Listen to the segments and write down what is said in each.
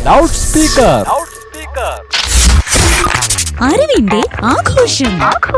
loud loudspeaker അറിവിന്റെ ആഘോഷം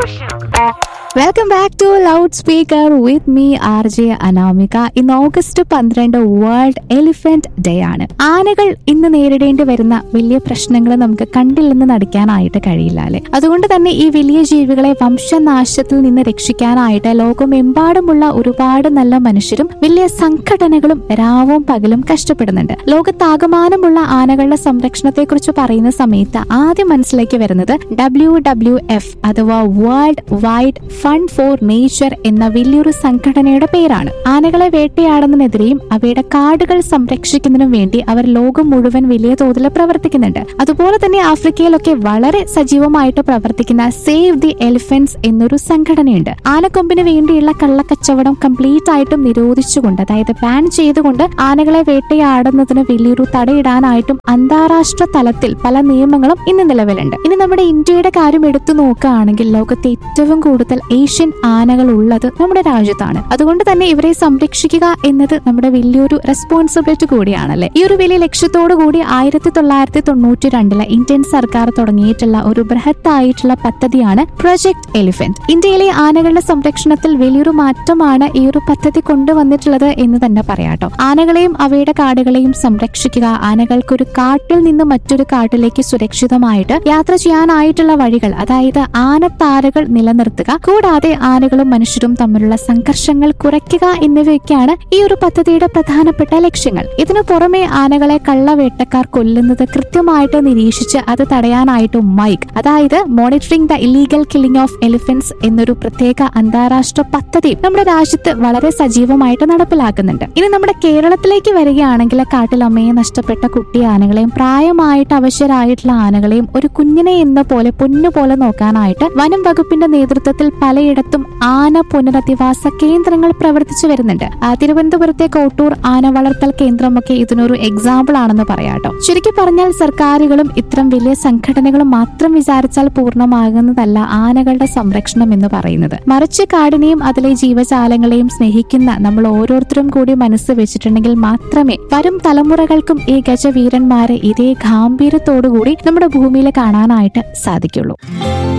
welcome back to loudspeaker with me R J Anamika ഇന്ന് August പന്ത്രണ്ട് വേൾഡ് എലിഫന്റ് ഡേ ആണ് ആനകൾ ഇന്ന് നേരിടേണ്ടി വരുന്ന വലിയ പ്രശ്നങ്ങൾ നമുക്ക് കണ്ടില്ലെന്ന് നടിക്കാനായിട്ട് കഴിയില്ല അല്ലെ അതുകൊണ്ട് തന്നെ ഈ വലിയ ജീവികളെ വംശനാശത്തിൽ നിന്ന് രക്ഷിക്കാനായിട്ട് ലോകമെമ്പാടുമുള്ള ഒരുപാട് നല്ല മനുഷ്യരും വലിയ സംഘടനകളും രാവും പകലും കഷ്ടപ്പെടുന്നുണ്ട് ലോകത്താകമാനമുള്ള ആനകളുടെ സംരക്ഷണത്തെ കുറിച്ച് പറയുന്ന സമയത്ത് ആദ്യം മനസ്സിലേക്ക് വരുന്നത് ഡബ്ല്യു ഡബ്ല്യു എഫ് അഥവാ world wide fund for nature എന്ന വലിയൊരു സംഘടനയുടെ പേരാണ് ആനകളെ വേട്ടയാടുന്നതിനെതിരെയും അവയുടെ കാടുകൾ സംരക്ഷിക്കുന്നതിനും വേണ്ടി അവർ ലോകം മുഴുവൻ വലിയ തോതിൽ പ്രവർത്തിക്കുന്നുണ്ട് അതുപോലെ തന്നെ ആഫ്രിക്കയിലൊക്കെ വളരെ സജീവമായിട്ട് പ്രവർത്തിക്കുന്ന സേവ് ദി എലിഫന്റ്സ് എന്നൊരു സംഘടനയുണ്ട് ആനക്കൊമ്പിന് വേണ്ടിയുള്ള കള്ളക്കച്ചവടം കംപ്ലീറ്റ് ആയിട്ടും നിരോധിച്ചുകൊണ്ട് അതായത് ബാൻ ചെയ്തുകൊണ്ട് ആനകളെ വേട്ടയാടുന്നതിന് വലിയൊരു തടയിടാനായിട്ടും അന്താരാഷ്ട്ര തലത്തിൽ പല നിയമങ്ങളും ഇന്ന് നിലവിലുണ്ട് ഇനി നമ്മുടെ ഇന്ത്യയുടെ കാര്യം എടുത്തു നോക്കുകയാണെങ്കിൽ ലോകത്തെ ഏറ്റവും കൂടുതൽ ഏഷ്യൻ ആനകൾ ഉള്ളത് നമ്മുടെ രാജ്യത്താണ് അതുകൊണ്ട് തന്നെ ഇവരെ സംരക്ഷിക്കുക എന്നത് നമ്മുടെ വലിയൊരു റെസ്പോൺസിബിലിറ്റി കൂടിയാണല്ലേ ഈ ഒരു വലിയ ലക്ഷ്യത്തോടു കൂടി ആയിരത്തി തൊള്ളായിരത്തി തൊണ്ണൂറ്റി രണ്ടില് ഇന്ത്യൻ സർക്കാർ തുടങ്ങിയിട്ടുള്ള ഒരു ബൃഹത്തായിട്ടുള്ള പദ്ധതിയാണ് പ്രൊജക്ട് എലിഫന്റ് ഇന്ത്യയിലെ ആനകളുടെ സംരക്ഷണത്തിൽ വലിയൊരു മാറ്റമാണ് ഈ ഒരു പദ്ധതി കൊണ്ടുവന്നിട്ടുള്ളത് എന്ന് തന്നെ പറയാട്ടോ ആനകളെയും അവയുടെ കാടുകളെയും സംരക്ഷിക്കുക ആനകൾക്ക് ഒരു കാട്ടിൽ നിന്ന് മറ്റൊരു കാട്ടിലേക്ക് സുരക്ഷിതമായിട്ട് യാത്ര ചെയ്യാനായിട്ടുള്ള വഴികൾ അതായത് ആനത്താരകൾ നിലനിർത്തുക കൂടാതെ ആനകളും മനുഷ്യരും തമ്മിലുള്ള സംഘർഷങ്ങൾ കുറയ്ക്കുക എന്നിവയൊക്കെയാണ് ഈ ഒരു പദ്ധതിയുടെ പ്രധാനപ്പെട്ട ലക്ഷ്യങ്ങൾ ഇതിനു പുറമെ ആനകളെ കള്ളവേട്ടക്കാർ കൊല്ലുന്നത് കൃത്യമായിട്ട് നിരീക്ഷിച്ച് അത് തടയാനായിട്ട് മൈക്ക് അതായത് monitoring the illegal killing of elephants എന്നൊരു പ്രത്യേക അന്താരാഷ്ട്ര പദ്ധതി നമ്മുടെ രാജ്യത്ത് വളരെ സജീവമായിട്ട് നടപ്പിലാക്കുന്നുണ്ട് ഇനി നമ്മുടെ കേരളത്തിലേക്ക് വരികയാണെങ്കിൽ കാട്ടിലമ്മയെ നഷ്ടപ്പെട്ട കുട്ടി ആനകളെയും പ്രായമായിട്ട് അവശരായിട്ടുള്ള ആനകളെയും ഒരു കുഞ്ഞിനെ എന്ന പോലെ പൊന്നു പോലെ നോക്കാനായിട്ട് വനം വകുപ്പിന്റെ നേതൃത്വത്തിൽ പലയിടത്തും ആന പുനരധിവാസ കേന്ദ്രങ്ങൾ പ്രവർത്തിച്ചു വരുന്നുണ്ട് ആ, തിരുവനന്തപുരത്തെ കോട്ടൂർ ആന വളർത്തൽ കേന്ദ്രമൊക്കെ ഇതിനൊരു എക്സാമ്പിൾ ആണെന്ന് പറയാട്ടോ ചുരുക്കി പറഞ്ഞാൽ സർക്കാരുകളും ഇത്തരം വലിയ സംഘടനകളും മാത്രം വിചാരിച്ചാൽ പൂർണ്ണമാകുന്നതല്ല ആനകളുടെ സംരക്ഷണം എന്ന് പറയുന്നത് മറിച്ച് കാടിനെയും അതിലെ ജീവജാലങ്ങളെയും സ്നേഹിക്കുന്ന നമ്മൾ ഓരോരുത്തരും കൂടി മനസ്സ് വെച്ചിട്ടുണ്ടെങ്കിൽ മാത്രമേ വരും തലമുറകൾക്കും ഈ ഗജവീരന്മാരെ ഇതേ ഗാംഭീര്യത്തോടുകൂടി നമ്മുടെ ഭൂമിയിൽ കാണാനായിട്ട് സാധിക്കുള്ളൂ